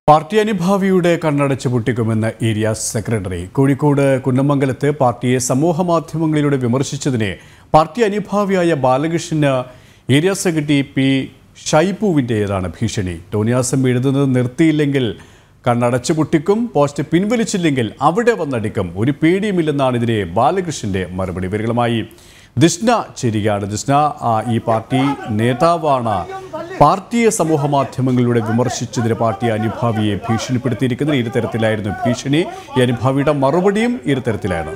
Party അനുഭാവിയുടെ കണ്ണടച്ച് പൊട്ടിക്കുമെന്ന് ഏരിയ സെക്രട്ടറി കോഴിക്കോട് കുന്നമംഗലത്ത് പാർട്ടിയെ സമൂഹ മാധ്യമങ്ങളിലൂടെ വിമർശിച്ചതിനെ പാർട്ടി അനുഭാവിയായ ബാലകൃഷ്ണന് ഏരിയ സെക്രട്ടറി പി ഷൈപ്പുവിൻ്റേതാണ് ഭീഷണി ടോണിയാസം എഴുതുന്നത് നിർത്തിയില്ലെങ്കിൽ കണ്ണടച്ചു പൊട്ടിക്കും പോസ്റ്റ് പിൻവലിച്ചില്ലെങ്കിൽ അവിടെ വന്നടിക്കും ഒരു പേടിയുമില്ലെന്നാണ് ഇതിനെ ബാലകൃഷ്ണന്റെ മറുപടി ഇവരുകളുമായി ദിഷ്ന ചേരുകയാണ് ദിഷ്ന ആ, ഈ പാർട്ടി നേതാവാണ് പാർട്ടിയെ സമൂഹ മാധ്യമങ്ങളിലൂടെ വിമർശിച്ചതിന് പാർട്ടി അനുഭാവിയെ ഭീഷണിപ്പെടുത്തിയിരിക്കുന്നത് ഇരു തരത്തിലായിരുന്നു ഭീഷണി ഈ അനുഭാവിയുടെ മറുപടിയും ഇരു തരത്തിലാണ്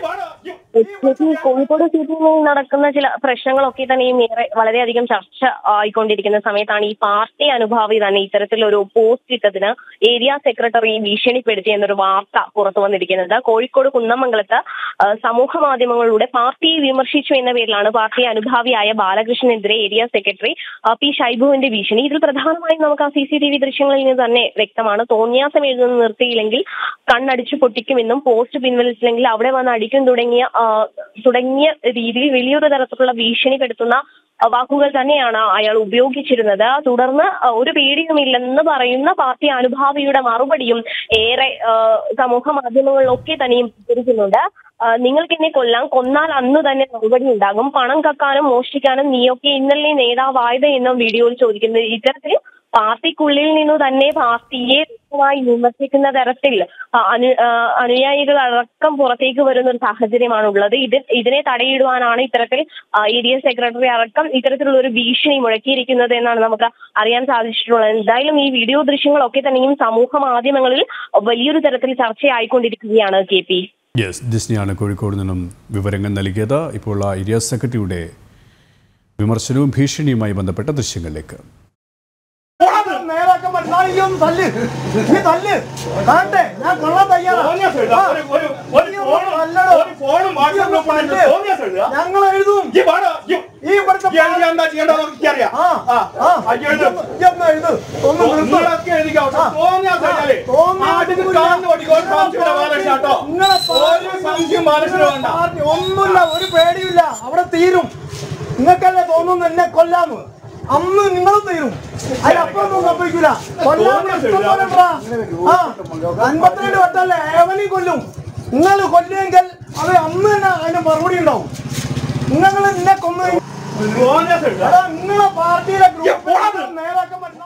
ചേച്ചി കോഴിക്കോട് സീറ്റിൽ നടക്കുന്ന ചില പ്രശ്നങ്ങളൊക്കെ തന്നെയും ഏറെ വളരെയധികം ചർച്ച ആയിക്കൊണ്ടിരിക്കുന്ന സമയത്താണ് ഈ പാർട്ടി അനുഭാവി തന്നെ ഇത്തരത്തിലൊരു പോസ്റ്റ് ഇട്ടതിന് ഏരിയ സെക്രട്ടറി ഭീഷണിപ്പെടുത്തി എന്നൊരു വാർത്ത പുറത്തു വന്നിരിക്കുന്നത് കോഴിക്കോട് കുന്നമംഗലത്ത് ആ, സമൂഹ മാധ്യമങ്ങളിലൂടെ പാർട്ടിയെ വിമർശിച്ചു എന്ന പേരിലാണ് പാർട്ടി അനുഭാവിയായ ബാലകൃഷ്ണനെതിരെ ഏരിയ സെക്രട്ടറി ആ, പി ഷൈബുവിന്റെ ഭീഷണി ഇതിൽ പ്രധാനമായും നമുക്ക് ആ സി സി ടി വി ദൃശ്യങ്ങളിൽ നിന്ന് തന്നെ വ്യക്തമാണ് തോന്നിയാസം എഴുതുന്നത് നിർത്തിയില്ലെങ്കിൽ കണ്ണടിച്ചു പൊട്ടിക്കുമെന്നും പോസ്റ്റ് പിൻവലിച്ചില്ലെങ്കിൽ അവിടെ വന്ന് അടിക്കും തുടങ്ങിയ ആ, തുടങ്ങിയ രീതിയിൽ വലിയൊരു തരത്തിലുള്ള ഭീഷണിപ്പെടുത്തുന്ന ആ, വാക്കുകൾ തന്നെയാണ് അയാൾ ഉപയോഗിച്ചിരുന്നത് തുടർന്ന് ആ, ഒരു പേടിയുമില്ലെന്ന് പറയുന്ന പാർട്ടി അനുഭാവിയുടെ മറുപടിയും ഏറെ ആ, സമൂഹ മാധ്യമങ്ങളിലൊക്കെ തന്നെയും പ്രചരിക്കുന്നുണ്ട് ആ, നിങ്ങൾക്ക് എന്നെ കൊല്ലാം കൊന്നാൽ അന്ന് തന്നെ മറുപടി ഉണ്ടാകും പണം കക്കാനും മോഷ്ടിക്കാനും നീയൊക്കെ ഇന്നലെ നേതാവായത് എന്നും വീഡിയോയിൽ ചോദിക്കുന്നത് ഇത്തരത്തിൽ പാർട്ടിക്കുള്ളിൽ നിന്നു തന്നെ പാർട്ടിയെ വ്യക്തമായി വിമർശിക്കുന്ന തരത്തിൽ ആ, അനു ആ, അനുയായികൾ അടക്കം പുറത്തേക്ക് വരുന്ന ഒരു സാഹചര്യമാണ് ഉള്ളത് ഇത് ഇതിനെ തടയിടുവാനാണ് ഇത്തരത്തിൽ ഏരിയ സെക്രട്ടറി അടക്കം ഇത്തരത്തിലുള്ള ഒരു ഭീഷണി മുഴക്കിയിരിക്കുന്നത് എന്നാണ് നമുക്ക് അറിയാൻ സാധിച്ചിട്ടുള്ളത് എന്തായാലും ഈ വീഡിയോ ദൃശ്യങ്ങളൊക്കെ തന്നെയും സമൂഹ മാധ്യമങ്ങളിൽ വലിയൊരു തരത്തിൽ ചർച്ചയായിക്കൊണ്ടിരിക്കുകയാണ് കെ പി യെസ് ദിസ്നയാണ് കോഴിക്കോട് നിന്നും വിവരങ്ങൾ നൽകിയത് ഇപ്പോൾ ആ ഏരിയ സെക്രട്ടറിയുടെ വിമർശനവും ഭീഷണിയുമായി ബന്ധപ്പെട്ട ദൃശ്യങ്ങളിലേക്ക് നേതാക്കന്മാർ നാളെയും തല്ല് നീ തല്ല് കാണട്ടെ ഞാൻ കൊള്ളാൻ തയ്യാറാ തോന്നിയാസം എഴുതുക. ആ. ഒരു- ഒരു- ഒരു നീ ഫോണും- നല്ലടോ. ഒരു ഫോണും വാട്സാപ്പ് നീ ഒന്ന് ഗ്രൂപ്പും തല്ല്. തോന്നിയാസം എഴുതുക. ഞങ്ങൾ എഴുതും ഈ പാടോ, ഈ- ഈ ഇവിടുത്തെ ഈ എഴുതി എന്താ ചെയ്യേണ്ടതെന്ന് എനിക്കറിയാം. ആ ആ, ആ ആ, ഈ എഴുത്. ഇജ്ജൊന്ന് ഇജ്ജൊന്ന് എഴുത് ഒന്ന് നിർത്ത്. നിങ്ങളൊക്കെ എഴുതിക്കോ. ആ. തോന്നിയാസം എഴുതിയാലേ തോന്നിയാസം ആദ്യത്തെ ഇല്ല. കാലിന് ഓടിക്കോ. ഒരു സംശയമില്ല ബാലകൃഷ്ണ കേട്ടോ. നിങ്ങളെ പാർട്ടി- ഒരു സംശയം ബാലകൃഷ്ണന് വേണ്ട. പാർട്ടി ഒന്നുമില്ല ഒരു പേടിയില്ല അവിടെ തീരും നിങ്ങൾക്കല്ലേ തോന്നുന്നു എന്നെ കൊല്ലാന്ന് അന്ന് നിങ്ങളും തീരും അതിനപ്പുറമൊന്നും സംഭവിക്കൂല കൊല്ലാൻ ഇഷ്ടം പോലെ ഉണ്ടെടാ. ആ അൻപത്തിരണ്ട് വട്ടല്ലേ ഏവനെയും കൊല്ലും നിങ്ങൾ കൊല്ലുമെങ്കിൽ അത് അന്ന് തന്നെ അതിന് മറുപടി ഉണ്ടാവും നിങ്ങൾ എന്നെ കൊന്നു തോന്നിയാസം എഴുതുക. നിങ്ങളെ പാർട്ടിയിലെ ഈ പോടാ. ഗ്രൂപ്പ് നേതാക്കന്മാർ